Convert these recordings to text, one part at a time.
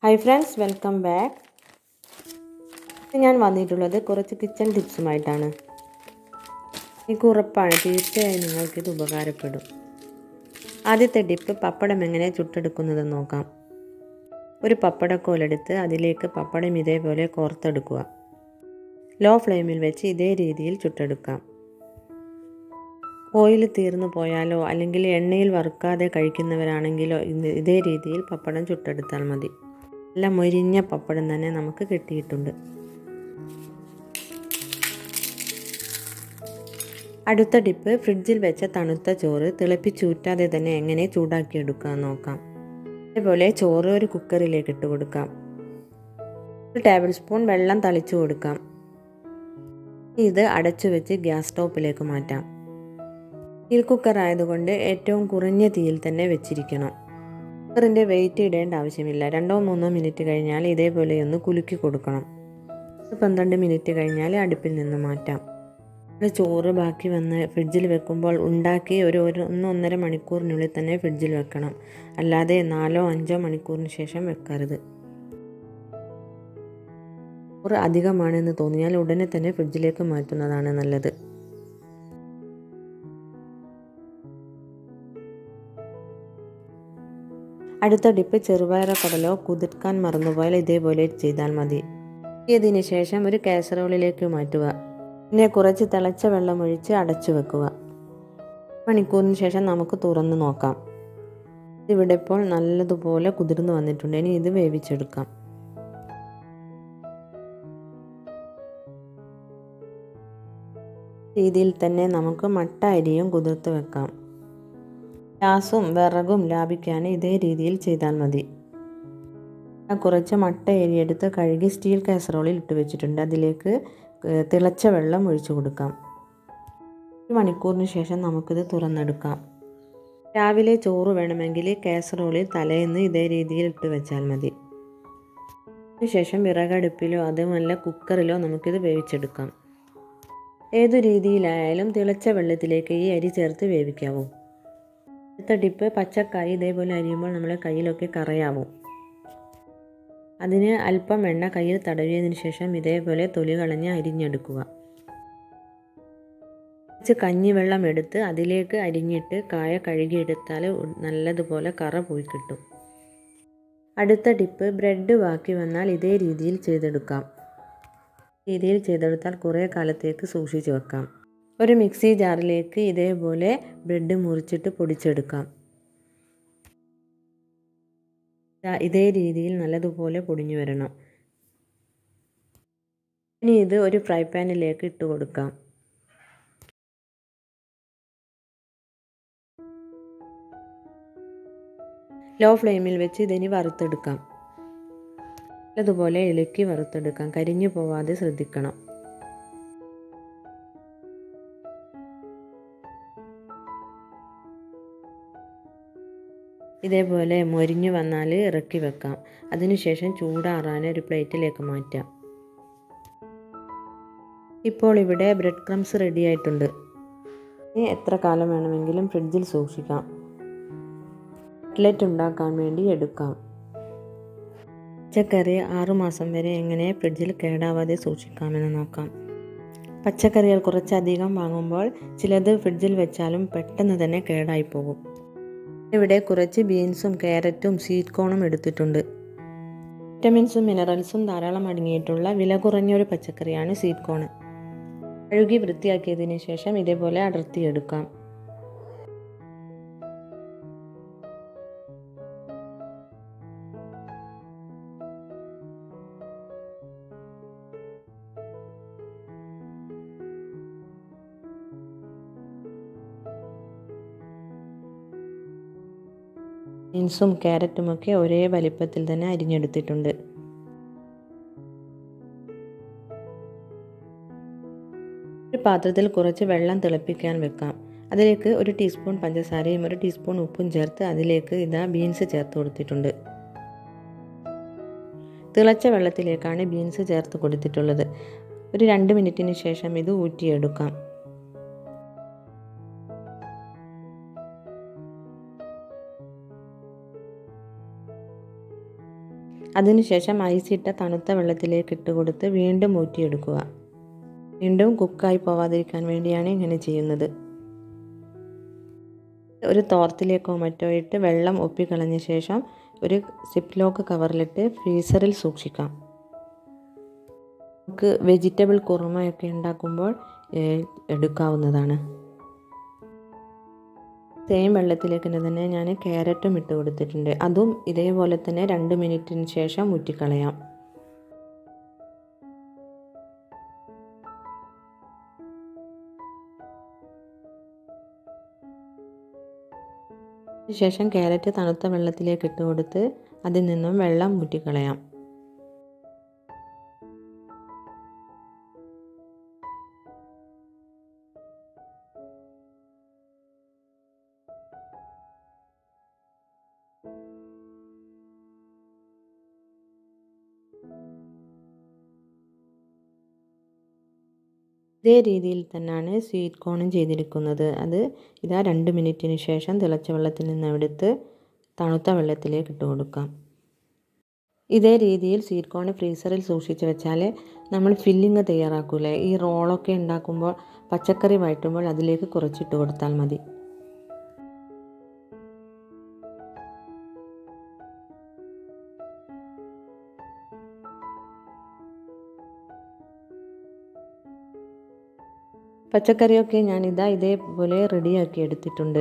hi friends welcome back ഞാൻ വന്നിട്ടുള്ളത് കുറച്ച് കിച്ചൺ ടിപ്സുമായിട്ടാണ് എനിക്ക് ഉറപ്പാണ് തീർച്ചയായും നിങ്ങൾക്കിത് ഉപകാരപ്പെടും ആദ്യത്തെ ടിപ്പ് പപ്പടം എങ്ങനെ ചുട്ടെടുക്കുന്നതെന്ന് നോക്കാം ഒരു പപ്പടക്കോലെടുത്ത് അതിലേക്ക് പപ്പടം ഇതേപോലെ കോർത്തെടുക്കുക ലോ ഫ്ലെയിമിൽ വെച്ച് ഇതേ രീതിയിൽ ചുട്ടെടുക്കാം ഓയിൽ തീർന്നു പോയാലോ അല്ലെങ്കിൽ എണ്ണയിൽ വറുക്കാതെ കഴിക്കുന്നവരാണെങ്കിലോ ഇതേ രീതിയിൽ പപ്പടം ചുട്ടെടുത്താൽ മതി നല്ല മൊരിഞ്ഞ പപ്പടം തന്നെ നമുക്ക് കിട്ടിയിട്ടുണ്ട് അടുത്ത ടിപ്പ് ഫ്രിഡ്ജിൽ വെച്ച തണുത്ത ചോറ് തിളപ്പിച്ചൂറ്റാതെ തന്നെ എങ്ങനെ ചൂടാക്കിയെടുക്കാൻ നോക്കാം അതേപോലെ ചോറ് ഒരു കുക്കറിലേക്ക് ഇട്ട് കൊടുക്കാം ഒരു ടേബിൾ സ്പൂൺ വെള്ളം തളിച്ചു കൊടുക്കാം ഇത് അടച്ചു വെച്ച് ഗ്യാസ് സ്റ്റോപ്പിലേക്ക് മാറ്റാം സ്റ്റീൽ കുക്കർ ആയതുകൊണ്ട് ഏറ്റവും കുറഞ്ഞ തീയിൽ തന്നെ വെച്ചിരിക്കണം കുക്കറിൻ്റെ വെയിറ്റ് ഇടേണ്ട ആവശ്യമില്ല രണ്ടോ മൂന്നോ മിനിറ്റ് കഴിഞ്ഞാൽ ഇതേപോലെ ഒന്ന് കുലുക്കി കൊടുക്കണം പന്ത്രണ്ട് മിനിറ്റ് കഴിഞ്ഞാൽ അടുപ്പിൽ നിന്ന് മാറ്റാം ചോറ് ബാക്കി വന്ന് ഫ്രിഡ്ജിൽ വെക്കുമ്പോൾ ഉണ്ടാക്കി ഒരു ഒരു ഒന്ന് ഒന്നര മണിക്കൂറിനുള്ളിൽ തന്നെ ഫ്രിഡ്ജിൽ വെക്കണം അല്ലാതെ നാലോ അഞ്ചോ മണിക്കൂറിന് ശേഷം വെക്കരുത് ചോറ് അധികമാണെന്ന് തോന്നിയാൽ ഉടനെ തന്നെ ഫ്രിഡ്ജിലേക്ക് മാറ്റുന്നതാണ് നല്ലത് അടുത്ത ടിപ്പ് ചെറുപയറ കടലോ കുതിർക്കാൻ മറന്നുപോയാൽ ഇതേപോലെ ചെയ്താൽ മതി ഇതിന് ശേഷം ഒരു കാസറോളിലേക്ക് മാറ്റുക പിന്നെ കുറച്ച് തിളച്ച വെള്ളം ഒഴിച്ച് അടച്ചു വെക്കുക മണിക്കൂറിന് ശേഷം നമുക്ക് തുറന്ന് നോക്കാം ഇവിടെ ഇപ്പോൾ നല്ലതുപോലെ കുതിർന്ന് വന്നിട്ടുണ്ട് ഇനി ഇത് വേവിച്ചെടുക്കാം രീതിയിൽ തന്നെ നമുക്ക് മട്ട അരിയും കുതിർത്ത് വെക്കാം ഗ്യാസും വിറകും ലാഭിക്കാൻ ഇതേ രീതിയിൽ ചെയ്താൽ മതി കുറച്ച് മട്ട അരിയെടുത്ത് കഴുകി സ്റ്റീൽ കാസറോളിൽ ഇട്ട് വെച്ചിട്ടുണ്ട് അതിലേക്ക് തിളച്ച വെള്ളം ഒഴിച്ചു കൊടുക്കാം ഒരു മണിക്കൂറിന് ശേഷം നമുക്കിത് തുറന്നെടുക്കാം രാവിലെ ചോറ് വേണമെങ്കിൽ കാസറോളിൽ തലേന്ന് ഇതേ രീതിയിൽ ഇട്ട് വെച്ചാൽ മതി അതിനുശേഷം വിറകടുപ്പിലോ അതുമല്ല കുക്കറിലോ നമുക്കിത് വേവിച്ചെടുക്കാം ഏതു രീതിയിലായാലും തിളച്ച വെള്ളത്തിലേക്ക് ഈ അരി ചേർത്ത് വേവിക്കാവൂ അടുത്ത ടിപ്പ് പച്ചക്കായി ഇതേപോലെ അരിയുമ്പോൾ നമ്മളെ കയ്യിലൊക്കെ കറയാവും അതിന് അല്പം എണ്ണ കയ്യിൽ തടവിയതിന് ശേഷം ഇതേപോലെ തൊലി കളഞ്ഞ് അരിഞ്ഞെടുക്കുക കുറച്ച് കഞ്ഞിവെള്ളം എടുത്ത് അതിലേക്ക് അരിഞ്ഞിട്ട് കായ കഴുകിയെടുത്താൽ നല്ലതുപോലെ കറ പോയി കിട്ടും അടുത്ത ടിപ്പ് ബ്രെഡ് ബാക്കി വന്നാൽ ഇതേ രീതിയിൽ ചെയ്തെടുക്കാം രീതിയിൽ ചെയ്തെടുത്താൽ കുറേ കാലത്തേക്ക് സൂക്ഷിച്ചു വെക്കാം ഒരു മിക്സി ജാറിലേക്ക് ഇതേപോലെ ബ്രെഡ് മുറിച്ചിട്ട് പൊടിച്ചെടുക്കാം ഇതേ രീതിയിൽ നല്ലതുപോലെ പൊടിഞ്ഞു വരണം ഇനി ഇത് ഒരു ഫ്രൈ പാനിലേക്ക് ഇട്ട് കൊടുക്കാം ലോ ഫ്ലെയിമിൽ വെച്ച് ഇതിനി വറുത്തെടുക്കാം നല്ലതുപോലെ ഇളക്കി വറുത്തെടുക്കാം കരിഞ്ഞു പോവാതെ ശ്രദ്ധിക്കണം ഇതേപോലെ മൊരിഞ്ഞു വന്നാൽ ഇറക്കി വെക്കാം അതിനുശേഷം ചൂടാറാൻ ഒരു പ്ലേറ്റിലേക്ക് മാറ്റാം ഇപ്പോൾ ഇവിടെ ബ്രെഡ് ക്രംസ് റെഡി ആയിട്ടുണ്ട് ഇനി എത്ര കാലം വേണമെങ്കിലും ഫ്രിഡ്ജിൽ സൂക്ഷിക്കാം കട്ട്ലറ്റ് ഉണ്ടാക്കാൻ വേണ്ടി എടുക്കാം പച്ചക്കറി ആറുമാസം വരെ എങ്ങനെ ഫ്രിഡ്ജിൽ കേടാവാതെ സൂക്ഷിക്കാമെന്ന് നോക്കാം പച്ചക്കറികൾ കുറച്ചധികം വാങ്ങുമ്പോൾ ചിലത് ഫ്രിഡ്ജിൽ വെച്ചാലും പെട്ടെന്ന് തന്നെ കേടായി പോകും ഇവിടെ കുറച്ച് ബീൻസും ക്യാരറ്റും സ്വീറ്റ് കോണും എടുത്തിട്ടുണ്ട് വിറ്റമിൻസും മിനറൽസും ധാരാളം അടങ്ങിയിട്ടുള്ള വില കുറഞ്ഞൊരു പച്ചക്കറിയാണ് സ്വീറ്റ് കോൺ കഴുകി വൃത്തിയാക്കിയതിന് ശേഷം ഇതേപോലെ അടർത്തിയെടുക്കാം ബീൻസും ക്യാരറ്റുമൊക്കെ ഒരേ വലിപ്പത്തിൽ തന്നെ അരിഞ്ഞെടുത്തിട്ടുണ്ട് ഒരു പാത്രത്തിൽ കുറച്ച് വെള്ളം തിളപ്പിക്കാൻ വെക്കാം അതിലേക്ക് ഒരു ടീസ്പൂൺ പഞ്ചസാരയും ഒരു ടീസ്പൂൺ ഉപ്പും ചേർത്ത് അതിലേക്ക് ഇതാ ബീൻസ് ചേർത്ത് കൊടുത്തിട്ടുണ്ട് തിളച്ച വെള്ളത്തിലേക്കാണ് ബീൻസ് ചേർത്ത് കൊടുത്തിട്ടുള്ളത് ഒരു രണ്ട് മിനിറ്റിന് ശേഷം ഇത് ഊറ്റിയെടുക്കാം അതിനുശേഷം ഐസിട്ട തണുത്ത വെള്ളത്തിലേക്ക് ഇട്ട് കൊടുത്ത് വീണ്ടും ഊറ്റിയെടുക്കുക വീണ്ടും കുക്കായി പോവാതിരിക്കാൻ വേണ്ടിയാണ് ഇങ്ങനെ ചെയ്യുന്നത് ഒരു തോർത്തിലേക്കോ മറ്റോ ഇട്ട് വെള്ളം ഒപ്പിക്കളഞ്ഞ ശേഷം ഒരു സിപ്പ് ലോക്ക് കവറിലിട്ട് ഫ്രീസറിൽ സൂക്ഷിക്കാം നമുക്ക് വെജിറ്റബിൾ കുറുമയൊക്കെ ഉണ്ടാക്കുമ്പോൾ എടുക്കാവുന്നതാണ് സെയിം വെള്ളത്തിലേക്ക് തന്നെ ഞാൻ ക്യാരറ്റും ഇട്ട് കൊടുത്തിട്ടുണ്ട് അതും ഇതേപോലെ തന്നെ രണ്ട് മിനിറ്റിന് ശേഷം ഊറ്റിക്കളയാം ശേഷം ക്യാരറ്റ് തണുത്ത വെള്ളത്തിലേക്ക് ഇട്ട് കൊടുത്ത് അതിൽ നിന്നും വെള്ളം ഊറ്റിക്കളയാം ഇതേ രീതിയിൽ തന്നെയാണ് സ്വീറ്റ് കോണും ചെയ്തിരിക്കുന്നത് അത് ഇതാ രണ്ട് മിനിറ്റിന് ശേഷം തിളച്ച വെള്ളത്തിൽ നിന്ന് എടുത്ത് തണുത്ത വെള്ളത്തിലേക്ക് ഇട്ട് കൊടുക്കാം ഇതേ രീതിയിൽ സ്വീറ്റ് കോൺ ഫ്രീസറിൽ സൂക്ഷിച്ച് വെച്ചാൽ നമ്മൾ ഫില്ലിങ് തയ്യാറാക്കൂലേ ഈ റോളൊക്കെ ഉണ്ടാക്കുമ്പോൾ പച്ചക്കറി വഴറ്റുമ്പോൾ അതിലേക്ക് കുറച്ചിട്ട് കൊടുത്താൽ മതി പച്ചക്കറിയൊക്കെ ഞാനിതാ ഇതേപോലെ റെഡിയാക്കി എടുത്തിട്ടുണ്ട്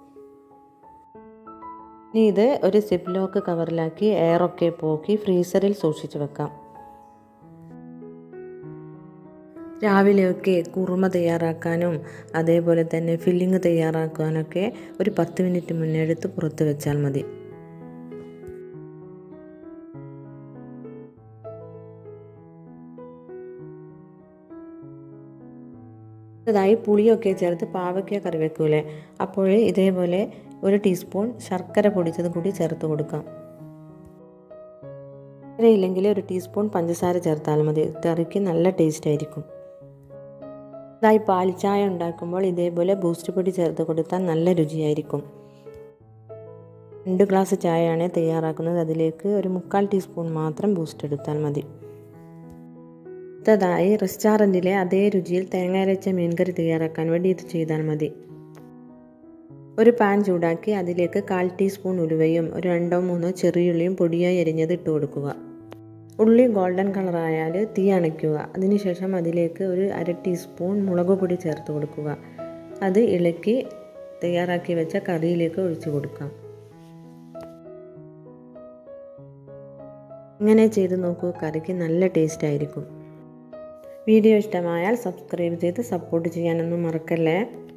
ഇനി ഇത് ഒരു സിപ്പ് ലോക്ക് കവറിലാക്കി എയറൊക്കെ പോക്കി ഫ്രീസറിൽ സൂക്ഷിച്ച് വെക്കാം രാവിലെയൊക്കെ കുറുമ തയ്യാറാക്കാനും അതേപോലെ തന്നെ ഫില്ലിങ് തയ്യാറാക്കാനൊക്കെ ഒരു പത്ത് മിനിറ്റ് മുന്നേ എടുത്ത് പുറത്ത് വെച്ചാൽ മതി അടുത്തതായി പുളിയൊക്കെ ചേർത്ത് പാവയ്ക്ക കറി വെക്കൂലേ അപ്പോൾ ഇതേപോലെ ഒരു ടീസ്പൂൺ ശർക്കര പൊടിച്ചത് കൂടി ചേർത്ത് കൊടുക്കാം ഇല്ലെങ്കിൽ ഒരു ടീസ്പൂൺ പഞ്ചസാര ചേർത്താൽ മതി കറിക്ക് നല്ല ടേസ്റ്റ് ആയിരിക്കും ഇതായി പാൽച്ചായ ഉണ്ടാക്കുമ്പോൾ ഇതേപോലെ ബൂസ്റ്റ് പൊടി ചേർത്ത് കൊടുത്താൽ നല്ല രുചിയായിരിക്കും രണ്ട് ഗ്ലാസ് ചായയാണ് തയ്യാറാക്കുന്നത് അതിലേക്ക് ഒരു മുക്കാൽ ടീസ്പൂൺ മാത്രം ബൂസ്റ്റ് എടുത്താൽ മതി അടുത്തതായി റെസ്റ്റോറൻറ്റിലെ അതേ രുചിയിൽ തേങ്ങ അരച്ച മീൻകറി തയ്യാറാക്കാൻ വേണ്ടി ഇത് ചെയ്താൽ മതി ഒരു പാൻ ചൂടാക്കി അതിലേക്ക് കാൽ ടീസ്പൂൺ ഉലുവയും ഒരു രണ്ടോ മൂന്നോ ചെറിയുള്ളിയും പൊടിയായി എരിഞ്ഞത് ഇട്ട് കൊടുക്കുക ഉള്ളി ഗോൾഡൻ കളറായാൽ തീ അണയ്ക്കുക അതിനുശേഷം അതിലേക്ക് ഒരു അര ടീസ്പൂൺ മുളക് പൊടി ചേർത്ത് കൊടുക്കുക അത് ഇളക്കി തയ്യാറാക്കി വെച്ച കറിയിലേക്ക് ഒഴിച്ചു കൊടുക്കാം ഇങ്ങനെ ചെയ്ത് നോക്കൂ കറിക്ക് നല്ല ടേസ്റ്റ് ആയിരിക്കും വീഡിയോ ഇഷ്ടമായാൽ സബ്സ്ക്രൈബ് ചെയ്ത് സപ്പോർട്ട് ചെയ്യാനൊന്നും മറക്കല്ലേ